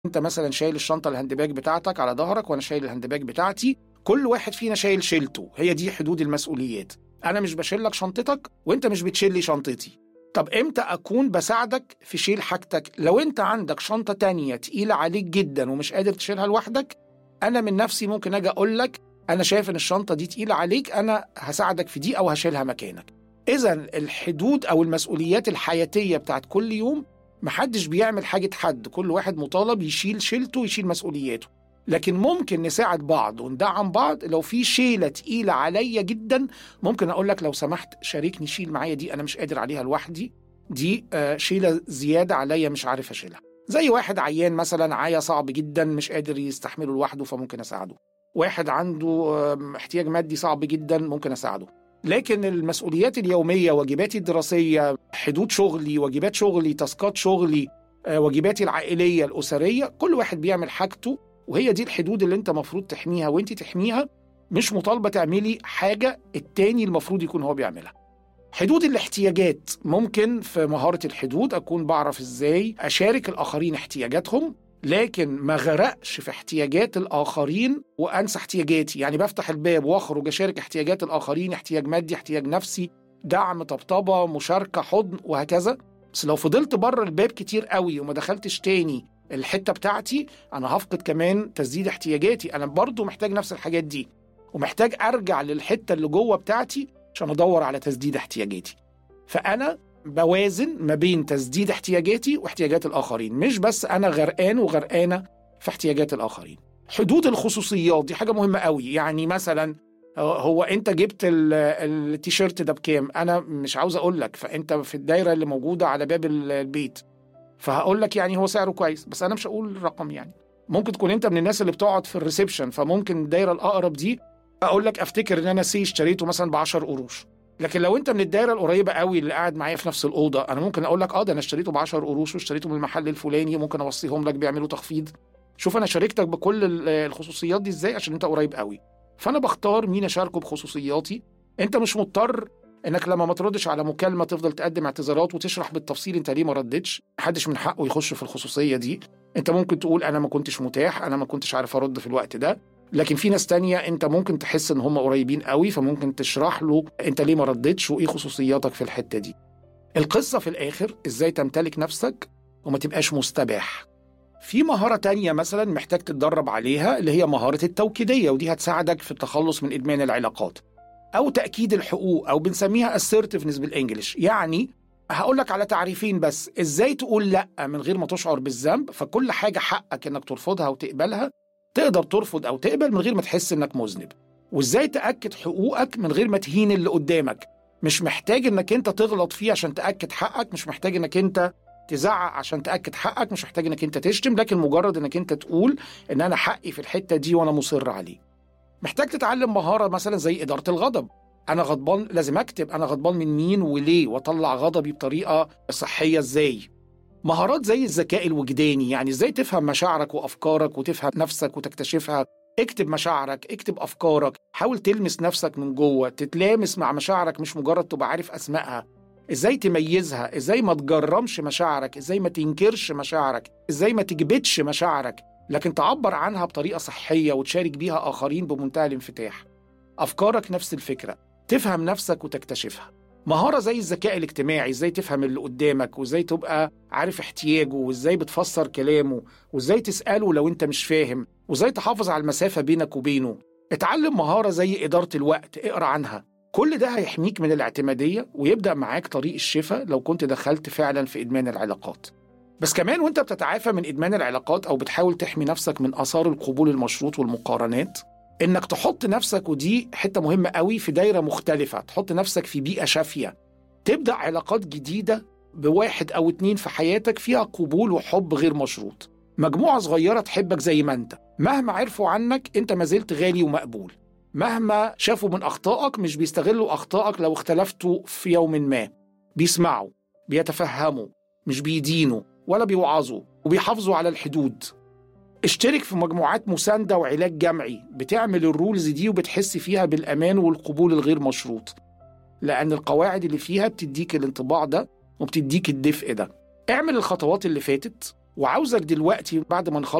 انت مثلا شايل الشنطه الهاندباج بتاعتك على ظهرك وانا شايل الهاندباج بتاعتي كل واحد فينا شايل شيلته هي دي حدود المسؤوليات انا مش بشيلك شنطتك وانت مش بتشيل لي شنطتي طب امتى اكون بساعدك في شيل حاجتك لو انت عندك شنطه تانية تقيله عليك جدا ومش قادر تشيلها لوحدك انا من نفسي ممكن اجي اقول لك انا شايف ان الشنطه دي تقيله عليك انا هساعدك في دي او هشيلها مكانك اذا الحدود او المسؤوليات الحياتيه بتاعت كل يوم محدش بيعمل حاجه حد كل واحد مطالب يشيل شيلته ويشيل مسؤولياته لكن ممكن نساعد بعض وندعم بعض لو في شيله تقيله عليا جدا ممكن اقول لك لو سمحت شاركني شيل معايا دي انا مش قادر عليها لوحدي دي آه، شيله زياده عليا مش عارف اشيلها زي واحد عيان مثلا عيا صعب جدا مش قادر يستحمله لوحده فممكن اساعده واحد عنده آه، احتياج مادي صعب جدا ممكن اساعده لكن المسؤوليات اليوميه واجباتي الدراسيه حدود شغلي واجبات شغلي تاسكات شغلي آه، واجباتي العائليه الاسريه كل واحد بيعمل حاجته وهي دي الحدود اللي انت مفروض تحميها وانت تحميها مش مطالبه تعملي حاجه التاني المفروض يكون هو بيعملها حدود الاحتياجات ممكن في مهارة الحدود أكون بعرف إزاي أشارك الآخرين احتياجاتهم لكن ما غرقش في احتياجات الآخرين وأنسى احتياجاتي يعني بفتح الباب وأخرج أشارك احتياجات الآخرين احتياج مادي احتياج نفسي دعم طبطبة مشاركة حضن وهكذا بس لو فضلت بره الباب كتير قوي وما دخلتش تاني الحتة بتاعتي أنا هفقد كمان تسديد احتياجاتي أنا برضو محتاج نفس الحاجات دي ومحتاج أرجع للحتة اللي جوه بتاعتي عشان ادور على تسديد احتياجاتي فانا بوازن ما بين تسديد احتياجاتي واحتياجات الاخرين مش بس انا غرقان وغرقانه في احتياجات الاخرين حدود الخصوصيات دي حاجه مهمه قوي يعني مثلا هو انت جبت ال- التيشيرت ده بكام انا مش عاوز اقول لك فانت في الدايره اللي موجوده على باب ال- البيت فهقول لك يعني هو سعره كويس بس انا مش هقول الرقم يعني ممكن تكون انت من الناس اللي بتقعد في الريسبشن فممكن الدايره الاقرب دي اقول لك افتكر ان انا سي اشتريته مثلا ب 10 قروش لكن لو انت من الدايره القريبه قوي اللي قاعد معايا في نفس الاوضه انا ممكن اقول لك اه ده انا اشتريته ب 10 قروش واشتريته من المحل الفلاني ممكن اوصيهم لك بيعملوا تخفيض شوف انا شاركتك بكل ال- الخصوصيات دي ازاي عشان انت قريب قوي فانا بختار مين اشاركه بخصوصياتي انت مش مضطر انك لما ما تردش على مكالمه تفضل تقدم اعتذارات وتشرح بالتفصيل انت ليه ما ردتش محدش من حقه يخش في الخصوصيه دي انت ممكن تقول انا ما كنتش متاح انا ما كنتش عارف ارد في الوقت ده لكن في ناس تانية انت ممكن تحس ان هم قريبين قوي فممكن تشرح له انت ليه ما ردتش وايه خصوصياتك في الحتة دي القصة في الاخر ازاي تمتلك نفسك وما تبقاش مستباح في مهارة تانية مثلا محتاج تتدرب عليها اللي هي مهارة التوكيدية ودي هتساعدك في التخلص من إدمان العلاقات أو تأكيد الحقوق أو بنسميها assertiveness بالإنجليش يعني هقول لك على تعريفين بس ازاي تقول لا من غير ما تشعر بالذنب فكل حاجة حقك انك ترفضها وتقبلها تقدر ترفض او تقبل من غير ما تحس انك مذنب وازاي تاكد حقوقك من غير ما تهين اللي قدامك مش محتاج انك انت تغلط فيه عشان تاكد حقك مش محتاج انك انت تزعق عشان تاكد حقك مش محتاج انك انت تشتم لكن مجرد انك انت تقول ان انا حقي في الحته دي وانا مصر عليه محتاج تتعلم مهاره مثلا زي اداره الغضب انا غضبان لازم اكتب انا غضبان من مين وليه واطلع غضبي بطريقه صحيه ازاي مهارات زي الذكاء الوجداني يعني ازاي تفهم مشاعرك وافكارك وتفهم نفسك وتكتشفها اكتب مشاعرك اكتب افكارك حاول تلمس نفسك من جوه تتلامس مع مشاعرك مش مجرد تبقى عارف اسمائها ازاي تميزها ازاي ما تجرمش مشاعرك ازاي ما تنكرش مشاعرك ازاي ما تكبتش مشاعرك لكن تعبر عنها بطريقه صحيه وتشارك بيها اخرين بمنتهى الانفتاح افكارك نفس الفكره تفهم نفسك وتكتشفها مهارة زي الذكاء الاجتماعي ازاي تفهم اللي قدامك وازاي تبقى عارف احتياجه وازاي بتفسر كلامه وازاي تسأله لو انت مش فاهم وازاي تحافظ على المسافة بينك وبينه اتعلم مهارة زي إدارة الوقت اقرأ عنها كل ده هيحميك من الاعتمادية ويبدأ معاك طريق الشفاء لو كنت دخلت فعلا في إدمان العلاقات بس كمان وانت بتتعافى من إدمان العلاقات أو بتحاول تحمي نفسك من آثار القبول المشروط والمقارنات انك تحط نفسك ودي حته مهمه قوي في دايره مختلفه تحط نفسك في بيئه شافيه تبدا علاقات جديده بواحد او اتنين في حياتك فيها قبول وحب غير مشروط مجموعه صغيره تحبك زي ما انت مهما عرفوا عنك انت ما زلت غالي ومقبول مهما شافوا من اخطائك مش بيستغلوا اخطائك لو اختلفتوا في يوم ما بيسمعوا بيتفهموا مش بيدينوا ولا بيوعظوا وبيحافظوا على الحدود اشترك في مجموعات مساندة وعلاج جمعي بتعمل الرولز دي وبتحس فيها بالأمان والقبول الغير مشروط لأن القواعد اللي فيها بتديك الانطباع ده وبتديك الدفء ده اعمل الخطوات اللي فاتت وعاوزك دلوقتي بعد ما نخلص